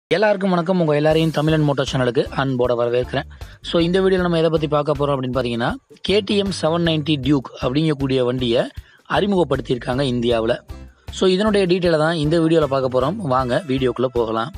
எல்லாருக்கும் வணக்கம் உங்கள் எல்லாரையும் தமிழன் மோட்டோ சேனலுக்கு அன்போட வரவேற்கிறேன் ஸோ இந்த வீடியோவில் நம்ம எதை பற்றி பார்க்க போகிறோம் அப்படின்னு பார்த்தீங்கன்னா கேடிஎம் செவன் நைன்ட்டி டியூக் அப்படிங்கக்கூடிய வண்டியை அறிமுகப்படுத்தியிருக்காங்க இந்தியாவில் ஸோ இதனுடைய டீட்டெயிலை தான் இந்த வீடியோவில் பார்க்க போகிறோம் வாங்க வீடியோக்குள்ளே போகலாம்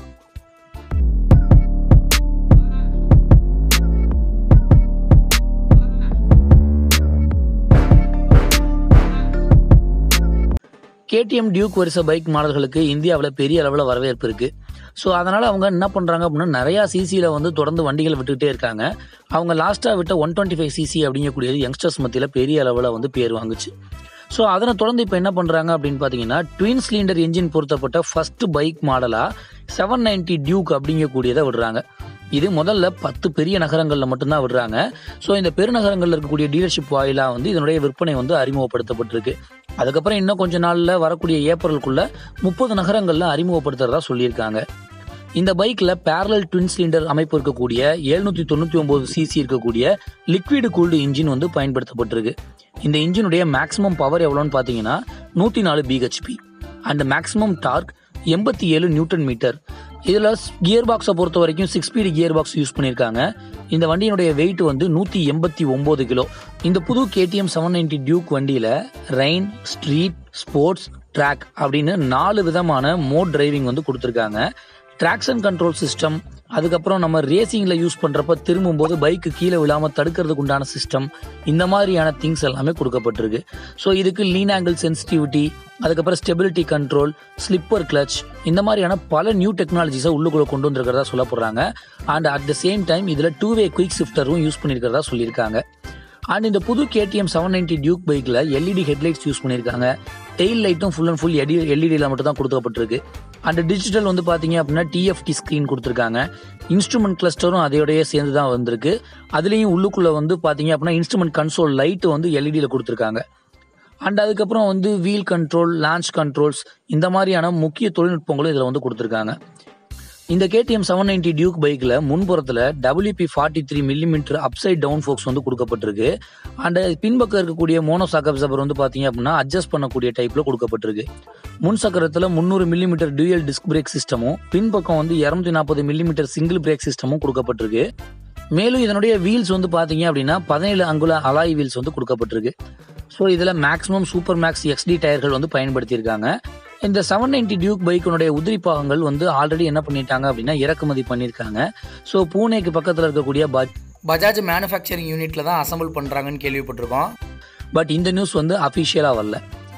கேடிஎம் டியூக் வரிசை பைக் மாடல்களுக்கு இந்தியாவில் பெரிய அளவில் வரவேற்பு இருக்கு ஸோ அதனால அவங்க என்ன பண்றாங்க அப்படின்னா நிறைய சிசியில் வந்து தொடர்ந்து வண்டிகள் விட்டுக்கிட்டே இருக்காங்க அவங்க லாஸ்ட்டாக விட்ட ஒன் டுவெண்ட்டி ஃபைவ் சிசி அப்படிங்கக்கூடியது யங்ஸ்டர்ஸ் மத்தியில் பெரிய அளவில் வந்து பேர் வாங்குச்சு ஸோ அதனை தொடர்ந்து இப்போ என்ன பண்ணுறாங்க அப்படின்னு பார்த்தீங்கன்னா ட்வின் சிலிண்டர் என்ஜின் பொருத்தப்பட்ட ஃபர்ஸ்ட் பைக் மாடலாக செவன் நைன்ட்டி டியூக் அப்படிங்கக்கூடியதை விடுறாங்க இது முதல்ல பத்து பெரிய நகரங்களில் மட்டும்தான் விடுறாங்க ஸோ இந்த பெருநகரங்களில் இருக்கக்கூடிய டீலர்ஷிப் வாயிலாக வந்து இதனுடைய விற்பனை வந்து அறிமுகப்படுத்தப்பட்டிருக்கு அதுக்கப்புறம் இன்னும் கொஞ்ச நாளில் வரக்கூடிய ஏப்ரலுக்குள்ள முப்பது நகரங்களில் அறிமுகப்படுத்துறதா சொல்லியிருக்காங்க இந்த பைக்கில் பேரலல் ட்வின் சிலிண்டர் அமைப்பு இருக்கக்கூடிய எழுநூற்றி தொண்ணூற்றி ஒம்பது சிசி இருக்கக்கூடிய லிக்விட் கூல்டு இன்ஜின் வந்து பயன்படுத்தப்பட்டிருக்கு இந்த இன்ஜினுடைய மேக்ஸிமம் பவர் எவ்வளோன்னு பார்த்தீங்கன்னா நூற்றி நாலு பிஹெச்பி அண்ட் மேக்ஸிமம் டார்க் எண்பத்தி ஏழு நியூட்டன் மீட்டர் இதில் கியர் பாக்ஸை பொறுத்த வரைக்கும் six speed gear box use பண்ணியிருக்காங்க இந்த வண்டியினுடைய வெயிட் வந்து நூற்றி எண்பத்தி ஒம்பது கிலோ இந்த புது கேடிஎம் செவன் நைன்டி டியூக் வண்டியில் ரெயின் ஸ்ட்ரீட் ஸ்போர்ட்ஸ் ட்ராக் அப்படின்னு நாலு விதமான மோட் டிரைவிங் வந்து கொடுத்துருக்காங்க ட்ராக்ஷன் கண்ட்ரோல் சிஸ்டம் அதுக்கப்புறம் நம்ம ரேசிங்கில் யூஸ் பண்ணுறப்ப திரும்பும்போது பைக்கு கீழே விழாமல் தடுக்கிறதுக்கு உண்டான சிஸ்டம் இந்த மாதிரியான திங்ஸ் எல்லாமே கொடுக்கப்பட்டிருக்கு ஸோ இதுக்கு லீன் ஆங்கிள் சென்சிட்டிவிட்டி அதுக்கப்புறம் ஸ்டெபிலிட்டி கண்ட்ரோல் ஸ்லிப்பர் கிளச் இந்த மாதிரியான பல நியூ டெக்னாலஜிஸை உள்ளுக்குள்ளே கொண்டு வந்திருக்கிறதா சொல்ல போகிறாங்க and at the same time இதில் டூ வே குயிக் ஷிஃப்டரும் யூஸ் பண்ணியிருக்கிறதா சொல்லியிருக்காங்க அண்ட் இந்த புது கேடிஎம் செவன் நைன்டி டியூக் பைக்கில் எல்இடி ஹெட்லைட்ஸ் யூஸ் பண்ணியிருக்காங்க டெயில் லைட்டும் ஃபுல் அண்ட் ஃபுல் எடி எல்இடியில் மட்டும் தான் கொடுக்கப்பட்டிருக்கு அண்ட் டிஜிட்டல் வந்து பார்த்தீங்க அப்படின்னா டிஎஃப்டி ஸ்க்ரீன் கொடுத்துருக்காங்க இன்ஸ்ட்ருமெண்ட் கிளஸ்டரும் அதையோடய சேர்ந்து தான் வந்திருக்கு அதுலேயும் உள்ளுக்குள்ளே வந்து பார்த்தீங்க அப்படின்னா இன்ஸ்ட்ருமெண்ட் கன்சோல் லைட்டு வந்து எல்இடியில் கொடுத்துருக்காங்க அண்ட் அதுக்கப்புறம் வந்து வீல் கண்ட்ரோல் லான்ச் கண்ட்ரோல்ஸ் இந்த மாதிரியான முக்கிய தொழில்நுட்பங்களும் இதில் வந்து கொடுத்துருக்காங்க இந்த கேடிஎம் செவன் நைன்டி டியூக் பைக்கில் முன்புறத்தில் WP forty three millimetre upside down forks வந்து கொடுக்கப்பட்டிருக்கு அண்ட் பின்பக்கம் இருக்கக்கூடிய மோனோ சாக்கப் சபர் வந்து பார்த்தீங்க அப்படின்னா அட்ஜஸ்ட் பண்ணக்கூடிய டைப்பில் கொடுக்கப்பட்டிருக்கு முன் சக்கரத்தில் முந்நூறு மில்லிமீட்டர் டியூயல் டிஸ்க் பிரேக் சிஸ்டமும் பின்பக்கம் வந்து இரநூத்தி நாற்பது மில்லிமீட்டர் சிங்கிள் பிரேக் சிஸ்டமும் கொடுக்கப்பட்டிருக்கு மேலும் இதனுடைய வீல்ஸ் வந்து பார்த்தீங்க அப்படின்னா பதினேழு அங்குல அலாய் வீல்ஸ் வந்து கொடுக்கப்பட்டிருக்கு ஸோ இதில் மேக்ஸிமம் சூப்பர் மேக்ஸ் எக்ஸ்டி டயர்கள் வந்து பயன்படுத்தியிருக்காங்க இந்த செவன் நைன்டி டியூக் பைக்கினுடைய உதிரி பாகங்கள் வந்து ஆல்ரெடி என்ன பண்ணிட்டாங்க அப்படின்னா இறக்குமதி பண்ணியிருக்காங்க ஸோ பூனேக்கு பக்கத்தில் இருக்கக்கூடிய பஜாஜ் மேனுஃபேக்சரிங் யூனிட்ல தான் அசம்பிள் பண்ணுறாங்கன்னு கேள்விப்பட்டிருக்கோம் பட் இந்த நியூஸ் வந்து அஃபிஷியலாக வரல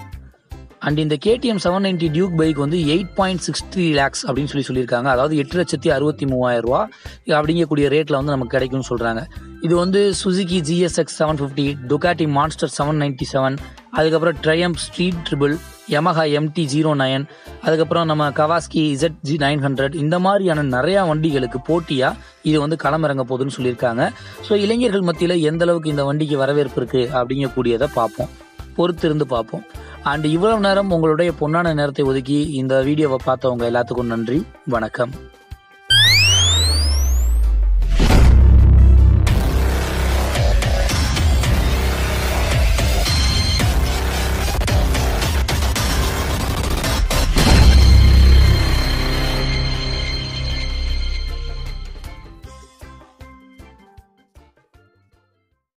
அண்ட் இந்த KTM seven ninety Duke bike வந்து eight point six three lakhs அப்படின்னு சொல்லி சொல்லியிருக்காங்க அதாவது எட்டு லட்சத்தி அறுபத்தி மூவாயிரம் ரூபா அப்படிங்கக்கூடிய ரேட்டில் வந்து நமக்கு கிடைக்கும்னு சொல்கிறாங்க இது வந்து Suzuki GSX seven fifty Ducati Monster seven ninety seven அதுக்கப்புறம் Triumph street triple Yamaha MT zero nine அதுக்கப்புறம் நம்ம கவாஸ்கி இசட் ஜி நைன் ஹண்ட்ரட் இந்த மாதிரியான நிறையா வண்டிகளுக்கு போட்டியாக இது வந்து களமிறங்க போகுதுன்னு சொல்லியிருக்காங்க ஸோ இளைஞர்கள் மத்தியில் எந்த அளவுக்கு இந்த வண்டிக்கு வரவேற்பு இருக்குது அப்படிங்கக்கூடியதை பார்ப்போம் பொறுத்திருந்து பார்ப்போம் அண்ட் இவ்வளவு நேரம் உங்களுடைய பொன்னான நேரத்தை ஒதுக்கி இந்த வீடியோவை பார்த்தவங்க எல்லாத்துக்கும் நன்றி வணக்கம்